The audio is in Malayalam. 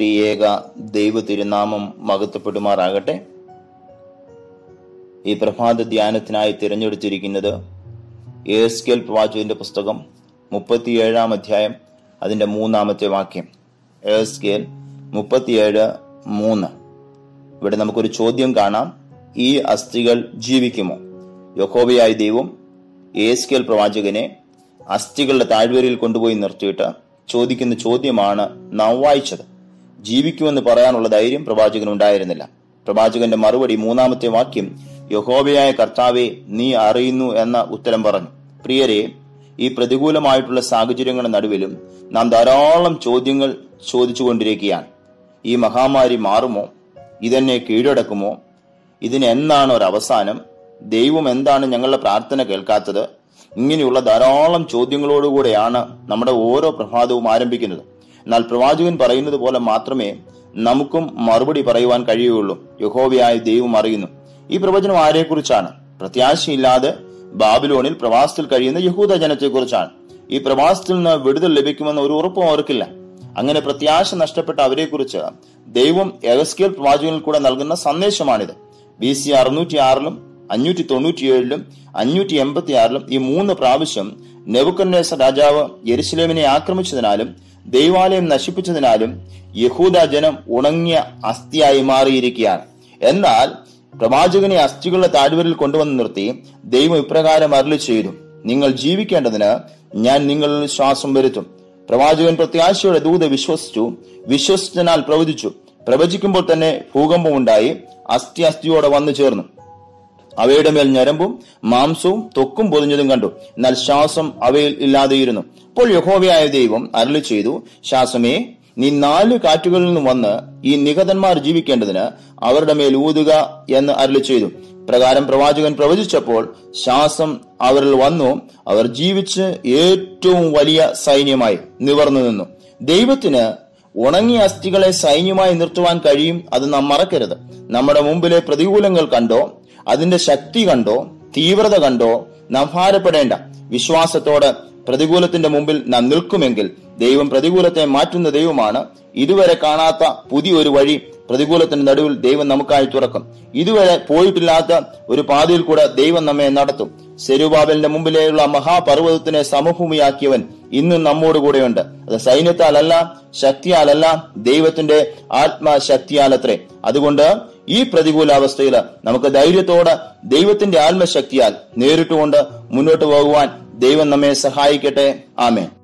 ത്രിയേക ദൈവ തിരുനാമം മഹത്വപ്പെടുമാറാകട്ടെ ഈ പ്രഭാത ധ്യാനത്തിനായി തിരഞ്ഞെടുത്തിരിക്കുന്നത് ഏസ്കേൽ പ്രവാചകന്റെ പുസ്തകം മുപ്പത്തിയേഴാം അധ്യായം അതിന്റെ മൂന്നാമത്തെ വാക്യം ഏസ്കേൽ മുപ്പത്തിയേഴ് മൂന്ന് ഇവിടെ നമുക്കൊരു ചോദ്യം കാണാം ഈ അസ്ഥികൾ ജീവിക്കുമോ യഹോവയായ ദൈവം ഏസ്കേൽ പ്രവാചകനെ അസ്ഥികളുടെ താഴ്വരയിൽ കൊണ്ടുപോയി നിർത്തിയിട്ട് ചോദിക്കുന്ന ചോദ്യമാണ് നാം വായിച്ചത് ജീവിക്കുമെന്ന് പറയാനുള്ള ധൈര്യം പ്രവാചകൻ ഉണ്ടായിരുന്നില്ല പ്രവാചകന്റെ മറുപടി മൂന്നാമത്തെ വാക്യം യഹോവയായ കർത്താവെ നീ അറിയുന്നു എന്ന ഉത്തരം പറഞ്ഞു പ്രിയരെ ഈ പ്രതികൂലമായിട്ടുള്ള സാഹചര്യങ്ങളുടെ നടുവിലും നാം ധാരാളം ചോദ്യങ്ങൾ ചോദിച്ചുകൊണ്ടിരിക്കുകയാണ് ഈ മഹാമാരി മാറുമോ ഇതെന്നെ കീഴടക്കുമോ ഇതിന് എന്നാണ് ഒരു അവസാനം ദൈവം എന്താണ് ഞങ്ങളുടെ പ്രാർത്ഥന കേൾക്കാത്തത് ഇങ്ങനെയുള്ള ധാരാളം ചോദ്യങ്ങളോടുകൂടെയാണ് നമ്മുടെ ഓരോ പ്രഭാതവും ആരംഭിക്കുന്നത് എന്നാൽ പ്രവാചകൻ പറയുന്നത് പോലെ മാത്രമേ നമുക്കും മറുപടി പറയുവാൻ കഴിയുകയുള്ളൂ യഹോവയായ ദൈവം അറിയുന്നു ഈ പ്രവചനം ആരെക്കുറിച്ചാണ് പ്രത്യാശയില്ലാതെ ബാബിലോണിൽ പ്രവാസത്തിൽ കഴിയുന്ന യഹൂദ ജനത്തെക്കുറിച്ചാണ് ഈ പ്രവാസത്തിൽ നിന്ന് വിടുതൽ ലഭിക്കുമെന്ന് ഒരു ഉറപ്പും അവർക്കില്ല അങ്ങനെ പ്രത്യാശ നഷ്ടപ്പെട്ട അവരെക്കുറിച്ച് ദൈവം എഗസ്കേൽ പ്രവാചകനിൽ കൂടെ നൽകുന്ന സന്ദേശമാണിത് ബി സി അറുന്നൂറ്റി ആറിലും അഞ്ഞൂറ്റി തൊണ്ണൂറ്റിയേഴിലും അഞ്ഞൂറ്റി എൺപത്തി ആറിലും ഈ മൂന്ന് പ്രാവശ്യം നെബുക്കന്നേസ രാജാവ് യെരുസലേമിനെ ആക്രമിച്ചതിനാലും ദൈവാലയം നശിപ്പിച്ചതിനാലും യഹൂദ ജനം ഉണങ്ങിയ അസ്ഥിയായി മാറിയിരിക്കുകയാണ് എന്നാൽ പ്രവാചകനെ അസ്ഥികളുടെ താഴ്വരയിൽ കൊണ്ടുവന്ന് നിർത്തി ദൈവം ഇപ്രകാരം അരുളി ചെയ്തു നിങ്ങൾ ജീവിക്കേണ്ടതിന് ഞാൻ നിങ്ങളിൽ ശ്വാസം വരുത്തും പ്രവാചകൻ പ്രത്യാശയുടെ ദൂത വിശ്വസിച്ചു വിശ്വസിച്ചതിനാൽ പ്രവചിച്ചു പ്രവചിക്കുമ്പോൾ തന്നെ ഭൂകമ്പമുണ്ടായി അസ്ഥി അസ്ഥിയോടെ വന്നു ചേർന്നു അവയുടെ മേൽ ഞരമ്പും മാംസവും തൊക്കും പൊതിഞ്ഞതും കണ്ടു എന്നാൽ ശ്വാസം അവയിൽ ഇല്ലാതെയിരുന്നു അപ്പോൾ യഹോവയായ ദൈവം അരളി ചെയ്തു ശ്വാസമേ നീ നാല് കാറ്റുകളിൽ നിന്ന് വന്ന് ഈ നികതന്മാർ ജീവിക്കേണ്ടതിന് അവരുടെ മേൽ ഊതുക എന്ന് അരളി ചെയ്തു പ്രകാരം പ്രവാചകൻ പ്രവചിച്ചപ്പോൾ ശ്വാസം അവരിൽ വന്നു അവർ ജീവിച്ച് ഏറ്റവും വലിയ സൈന്യമായി നിവർന്നു നിന്നു ദൈവത്തിന് ഉണങ്ങിയ അസ്ഥികളെ സൈന്യമായി നിർത്തുവാൻ കഴിയും അത് നാം മറക്കരുത് നമ്മുടെ മുമ്പിലെ പ്രതികൂലങ്ങൾ കണ്ടോ അതിന്റെ ശക്തി കണ്ടോ തീവ്രത കണ്ടോ നാം ഭാരപ്പെടേണ്ട വിശ്വാസത്തോടെ പ്രതികൂലത്തിന്റെ മുമ്പിൽ നാം നിൽക്കുമെങ്കിൽ ദൈവം പ്രതികൂലത്തെ മാറ്റുന്ന ദൈവമാണ് ഇതുവരെ കാണാത്ത പുതിയൊരു വഴി പ്രതികൂലത്തിന്റെ നടുവിൽ ദൈവം നമുക്കായി തുറക്കും ഇതുവരെ പോയിട്ടില്ലാത്ത ഒരു പാതയിൽ കൂടെ ദൈവം നമ്മെ നടത്തും സെരുബാബലിന്റെ മുമ്പിലേയുള്ള മഹാപർവ്വതത്തിനെ സമഭൂമിയാക്കിയവൻ ഇന്നും നമ്മോട് കൂടെയുണ്ട് അത് സൈന്യത്താലല്ല ശക്തിയാലല്ല ദൈവത്തിന്റെ ആത്മശക്തിയാലത്രേ അതുകൊണ്ട് ഈ പ്രതികൂലാവസ്ഥയിൽ നമുക്ക് ധൈര്യത്തോടെ ദൈവത്തിന്റെ ആത്മശക്തിയാൽ നേരിട്ടുകൊണ്ട് മുന്നോട്ട് പോകുവാൻ ദൈവം നമ്മെ സഹായിക്കട്ടെ ആമേ